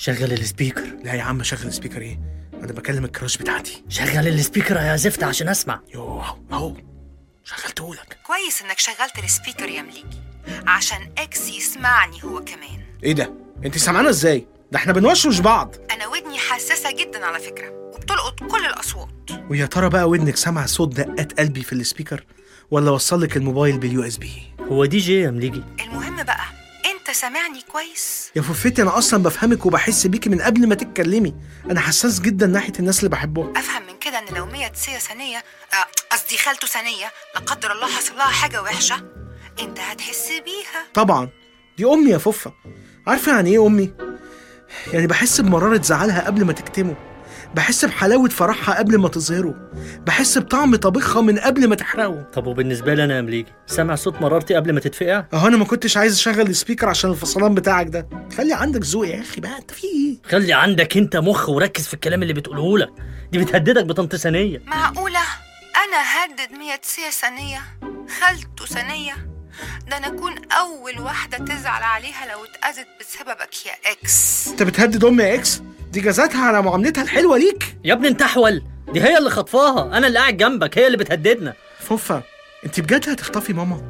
شغل السبيكر لا يا عم شغل السبيكر ايه انا بكلم الكراش بتاعتي شغل السبيكر يا زفت عشان اسمع يوه اهو شغلتهولك كويس انك شغلت السبيكر يا مليكي عشان اكس يسمعني هو كمان ايه ده انت سامعانا ازاي ده احنا بنوشوش بعض انا ودني حساسه جدا على فكره وبتلقط كل الاصوات ويا ترى بقى ودنك سامع صوت دقات قلبي في السبيكر ولا وصل لك الموبايل باليو اس بي هو دي جي يا مليجي المهم بقى انت سامعني كويس يا ففتي انا اصلا بفهمك وبحس بيكي من قبل ما تتكلمي انا حساس جدا ناحيه الناس اللي بحبهم افهم من كده ان لو مية سيا ثانيه آه، قصدي خالته ثانيه لا قدر الله حصل لها حاجه وحشه انت هتحس بيها طبعا دي امي يا ففه عارفه يعني ايه امي يعني بحس بمراره زعلها قبل ما تكتمه بحس بحلاوه فرحها قبل ما تظهره بحس بطعم طبخها من قبل ما تحرقه طب وبالنسبه لي انا يا مليجي سامع صوت مرارتي قبل ما تتفقع اهو انا ما كنتش عايز اشغل السبيكر عشان الفصلان بتاعك ده خلي عندك ذوق يا اخي بقى انت في ايه خلي عندك انت مخ وركز في الكلام اللي بتقوله لك دي بتهددك بطنط ثانيه معقوله انا هدد مية سيا ثانيه خالته ثانيه ده انا اكون اول واحده تزعل عليها لو اتاذت بسببك يا اكس انت بتهدد امي يا اكس دي جزاتها على معاملتها الحلوه ليك يا ابني انت احول دي هي اللي خطفاها انا اللي قاعد جنبك هي اللي بتهددنا ففه انت بجد هتخطفي ماما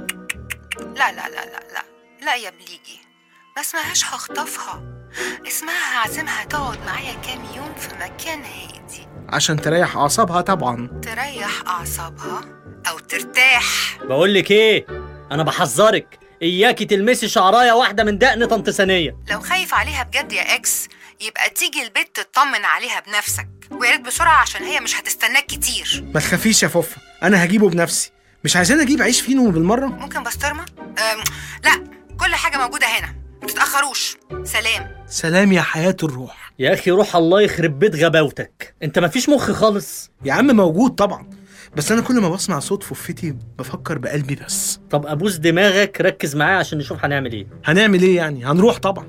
لا لا لا لا لا لا يا بليجي ما اسمهاش هخطفها اسمها هعزمها تقعد معايا كام يوم في مكان هادي عشان تريح اعصابها طبعا تريح أعصابها أو ترتاح بقول لك ايه انا بحذرك اياكي تلمسي شعرايه واحده من دقن طنط ثانيه لو خايف عليها بجد يا إكس يبقى تيجي البيت تطمن عليها بنفسك ويا ريت بسرعة عشان هي مش هتستناك كتير ما تخافيش يا ففه انا هجيبه بنفسي مش عايزين اجيب عيش فينو بالمره ممكن بسطرمة؟ أم لا كل حاجة موجودة هنا ما تتأخروش سلام سلام يا حياه الروح يا اخي روح الله يخرب بيت غباوتك انت مفيش مخ خالص يا عم موجود طبعا بس انا كل ما بسمع صوت ففتي بفكر بقلبي بس طب ابوس دماغك ركز معايا عشان نشوف هنعمل ايه هنعمل ايه يعني هنروح طبعا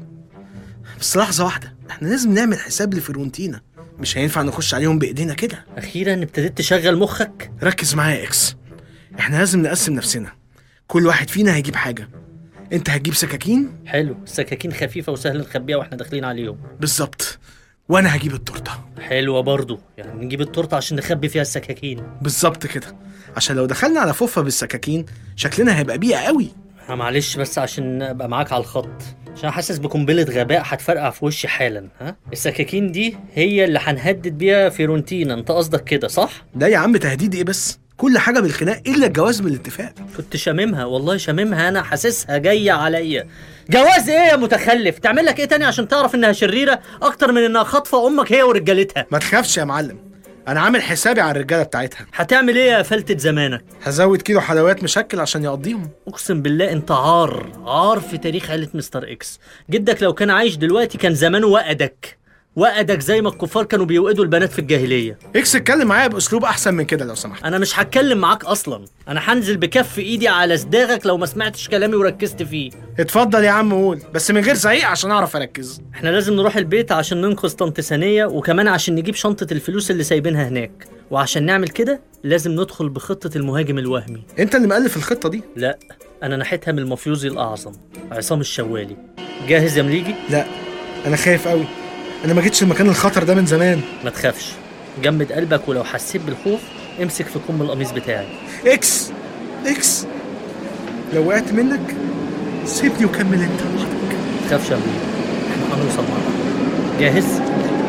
بس لحظه واحده احنا لازم نعمل حساب لفيرونتينا مش هينفع نخش عليهم بايدينا كده اخيرا ابتديت تشغل مخك ركز معايا يا اكس احنا لازم نقسم نفسنا كل واحد فينا هيجيب حاجه انت هتجيب سكاكين حلو السكاكين خفيفه وسهل نخبيها واحنا داخلين عليهم بالظبط وانا هجيب التورته حلوه برضو يعني نجيب التورته عشان نخبي فيها السكاكين بالظبط كده عشان لو دخلنا على فوفه بالسكاكين شكلنا هيبقى بيئه قوي أنا معلش بس عشان ابقى معاك على الخط عشان حاسس بقنبله غباء هتفرقع في وشي حالا ها السكاكين دي هي اللي هنهدد بيها فيرونتينا انت قصدك كده صح لا يا عم تهديد ايه بس كل حاجه بالخناق الا الجواز بالاتفاق كنت شاممها والله شاممها انا حاسسها جايه عليا جواز ايه يا متخلف تعمل لك ايه تاني عشان تعرف انها شريره اكتر من انها خاطفه امك هي ورجالتها ما تخافش يا معلم انا عامل حسابي على الرجاله بتاعتها هتعمل ايه يا فلتة زمانك هزود كيلو حلويات مشكل عشان يقضيهم اقسم بالله انت عار عار في تاريخ عيله مستر اكس جدك لو كان عايش دلوقتي كان زمانه وقدك وقدك زي ما الكفار كانوا بيوقدوا البنات في الجاهليه اكس اتكلم معايا باسلوب احسن من كده لو سمحت انا مش هتكلم معاك اصلا انا هنزل بكف ايدي على صداغك لو ما سمعتش كلامي وركزت فيه اتفضل يا عم قول بس من غير زعيق عشان اعرف اركز احنا لازم نروح البيت عشان ننقذ طنط ثانيه وكمان عشان نجيب شنطه الفلوس اللي سايبينها هناك وعشان نعمل كده لازم ندخل بخطه المهاجم الوهمي انت اللي مؤلف الخطه دي لا انا نحيتها من المفيوزي الاعظم عصام الشوالي جاهز يا مليجي لا انا خايف قوي انا ما جيتش المكان الخطر ده من زمان ما تخافش جمد قلبك ولو حسيت بالخوف امسك في كم القميص بتاعي اكس اكس لو وقعت منك سيبني وكمل انت لوحدك ما تخافش يا مليجي احنا هنوصل مع بعض جاهز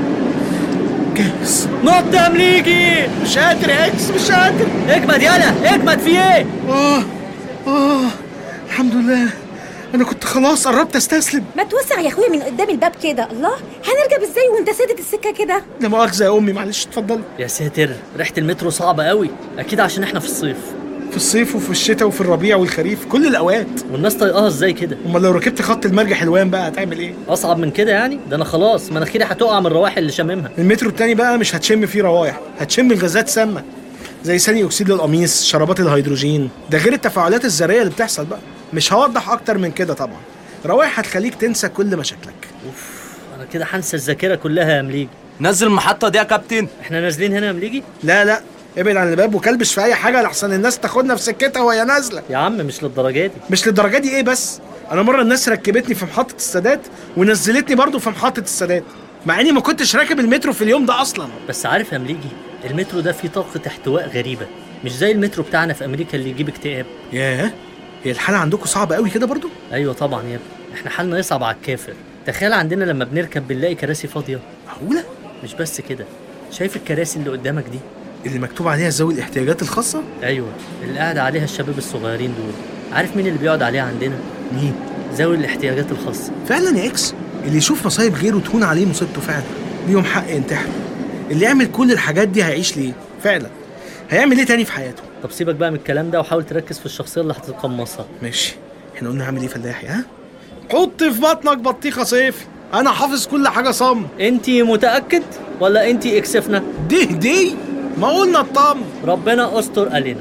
جاهز نط يا مليجي مش قادر يا اكس مش قادر اجمد يالا اجمد في ايه اه اه الحمد لله انا كنت خلاص قربت استسلم ما توسع يا اخويا من قدام الباب كده الله هنركب ازاي وانت سادد السكه كده لا مؤاخذه يا امي معلش اتفضلي يا ساتر ريحه المترو صعبه قوي اكيد عشان احنا في الصيف في الصيف وفي الشتاء وفي الربيع والخريف كل الاوقات والناس طايقاها ازاي كده امال لو ركبت خط المرج حلوان بقى هتعمل ايه اصعب من كده يعني ده انا خلاص مناخيري هتقع من الروائح اللي شاممها المترو التاني بقى مش هتشم فيه روايح هتشم غازات سامه زي ثاني اكسيد القميص شرابات الهيدروجين ده غير التفاعلات الذريه اللي بتحصل بقى مش هوضح اكتر من كده طبعا روايح هتخليك تنسى كل مشاكلك انا كده هنسى الذاكره كلها يا مليجي نزل المحطة دي يا كابتن احنا نازلين هنا يا مليجي لا لا ابعد عن الباب وكلبش في اي حاجه لحسن الناس تاخدنا في سكتها وهي نازله يا عم مش للدرجه دي مش للدرجه دي ايه بس انا مره الناس ركبتني في محطه السادات ونزلتني برضو في محطه السادات مع اني ما كنتش راكب المترو في اليوم ده اصلا بس عارف يا مليجي المترو ده فيه طاقة احتواء غريبة مش زي المترو بتاعنا في أمريكا اللي يجيب اكتئاب ياه هي الحاله عندكم صعبه قوي كده برضو أيوة طبعا يا ابني احنا حالنا يصعب على الكافر تخيل عندنا لما بنركب بنلاقي كراسي فاضية معقوله مش بس كده شايف الكراسي اللي قدامك دي اللي مكتوب عليها ذوي الاحتياجات الخاصه أيوة اللي قاعد عليها الشباب الصغيرين دول عارف مين اللي بيقعد عليها عندنا مين ذوي الاحتياجات الخاصة فعلا يا اكس اللي يشوف مصايب غيره تهون عليه مصيبته فعلا ليهم حق ينتحر اللي يعمل كل الحاجات دي هيعيش ليه فعلا هيعمل ايه تاني في حياته طب سيبك بقى من الكلام ده وحاول تركز في الشخصية اللي هتتقمصها ماشي احنا قلنا هعمل ايه فلاحي ها حط في بطنك بطيخه صيف انا حافظ كل حاجه صم انتي متأكد ولا انتي اكسفنا دي دي ما قلنا الطم ربنا استر علينا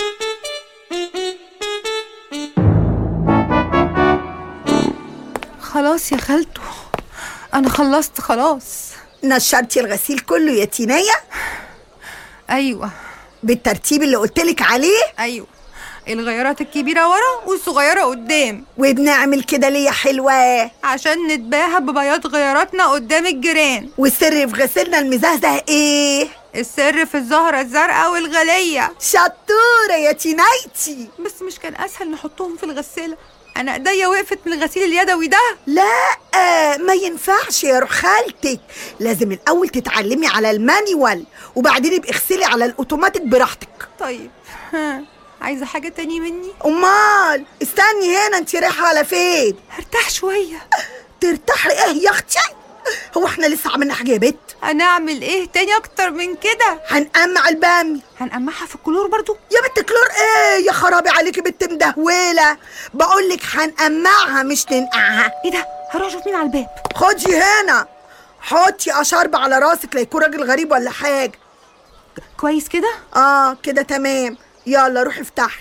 خلاص يا خالته انا خلصت خلاص نشرتي الغسيل كله يا تينية ايوه بالترتيب اللي قلتلك عليه ايوه الغيارات الكبيرة ورا والصغيرة قدام وبنعمل كده ليه يا حلوة عشان نتباهى ببياض غياراتنا قدام الجيران والسر في غسيلنا المزهزه ايه السر في الزهرة الزرقاء والغلية شطورة يا تينيتي بس مش كان اسهل نحطهم في الغسالة انا ايديا وقفت من الغسيل اليدوي ده لا ما ينفعش يا روح خالتك لازم الاول تتعلمي على المانيوال وبعدين يبقى اغسلي على الاوتوماتيك براحتك طيب ها عايزة حاجة تاني مني امال استني هنا انت رايحه على فين هرتاح شوية ترتاحي ايه يا اختي هو احنا لسه عملنا حاجه يا بت هنعمل ايه تاني اكتر من كده هنقمع البامي هنقمعها في الكلور برضو يا بنت كلور ايه يا خرابي عليكي بنت مدهوله بقول لك هنقمعها مش ننقعها ايه ده هروح اشوف مين على الباب خدي هنا حطي اشرب على راسك لا يكون راجل غريب ولا حاجه كويس كده اه كده تمام يلا روحي افتحي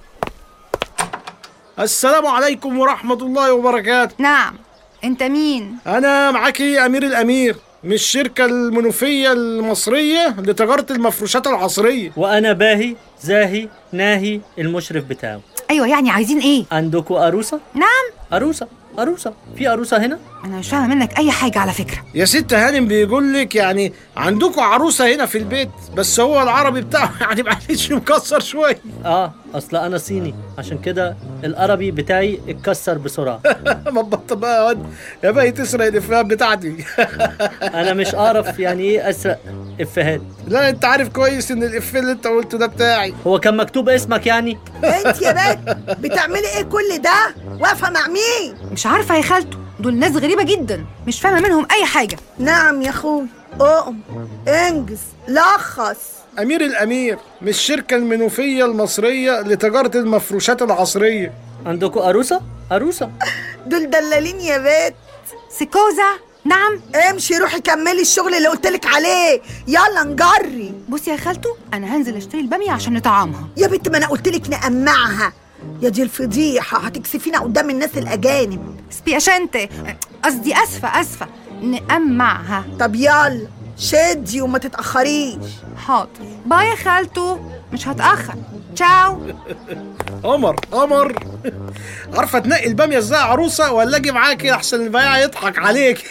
السلام عليكم ورحمه الله وبركاته نعم انت مين انا معاكي امير الامير من الشركه المنوفيه المصريه لتجاره المفروشات العصريه وانا باهي زاهي ناهي المشرف بتاعه ايوه يعني عايزين ايه عندكوا عروسة نعم عروسة عروسة في عروسة هنا انا مش فاهمه منك اي حاجه على فكره يا ست هانم بيقول لك يعني عندكم عروسه هنا في البيت بس هو العربي بتاعه يعني معلش مكسر شويه اه اصل انا صيني عشان كده العربي بتاعي اتكسر بسرعة ما تبطل بقى يا واد يا باقي تسرق الافيهات بتاعتي انا مش اعرف يعني ايه اسرق افيهات لا انت عارف كويس ان الافيه اللي انت قلته ده بتاعي هو كان مكتوب اسمك يعني انت يا بنت بتعملي ايه كل ده واقفه مع مين مش عارفه يا خالته دول ناس غريبه جدا مش فاهمه منهم اي حاجه نعم يا اخوي اقم انجز لخص امير الامير من الشركه المنوفيه المصريه لتجاره المفروشات العصريه عندكوا عروسة عروسة دول دلالين يا بنت سيكوزا نعم امشي روحي كملي الشغل اللي قلتلك عليه يلا نجري بصي يا خالته انا هنزل اشتري الباميه عشان نطعمها يا بنت ما انا قلتلك نقمعها يا دي الفضيحه هتكسفينا قدام الناس الاجانب سبياشنتي قصدي اسفه اسفه نقمعها طب يلا شدي وما تتاخريش حاضر باي يا خالته مش هتاخر تشاو قمر قمر عارفه تنقي الباميه ازاي يا عروسه ولا اجي معاكي احسن البياع يضحك عليك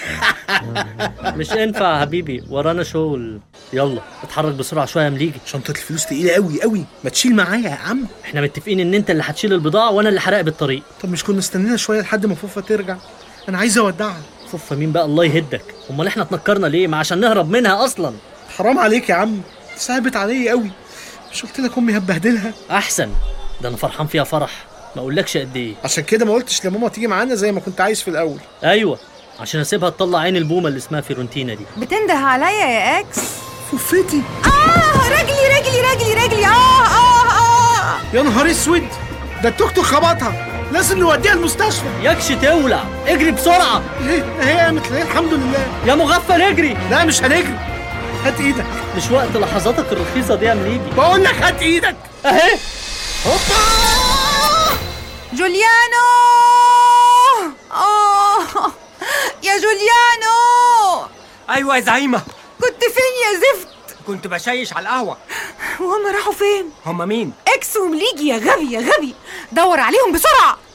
مش ينفع يا حبيبي ورانا شغل يلا اتحرك بسرعة شوية يا مليجي شنطه الفلوس تقيله قوي قوي ما تشيل معايا يا عم احنا متفقين ان انت اللي هتشيل البضاعة وانا اللي هراقب الطريق طب مش كنا استنينا شويه لحد ما فوفا ترجع انا عايز اودعها فوفا مين بقى الله يهدك امال احنا اتنكرنا ليه ما عشان نهرب منها اصلا حرام عليك يا عم صعبت عليا قوي مش قلت لك امي هتبهدلها احسن ده انا فرحان فيها فرح ما اقولكش قد ايه عشان كده ما قلتش لماما تيجي معانا زي ما كنت عايز في الاول ايوه عشان اسيبها تطلع عين البومه اللي اسمها فيرونتينا دي بتنده عليا يا اكس فوفتي اه رجلي رجلي رجلي رجلي اه اه اه يا نهار اسود ده التوك توك خبطها لازم نوديها المستشفى يكش تولع اجري بسرعه ايه هي قامت ليه الحمد لله يا مغفل اجري لا مش هنجري هات ايدك مش وقت لحظاتك الرخيصه دي يا مليجي بقول لك هات ايدك اهي جوليانو اه يا جوليانو ايوه يا زعيمه كنت فين يا زفت كنت بشيش على القهوه وهم راحوا فين هما مين اكس ومليجي يا غبي يا غبي دور عليهم بسرعه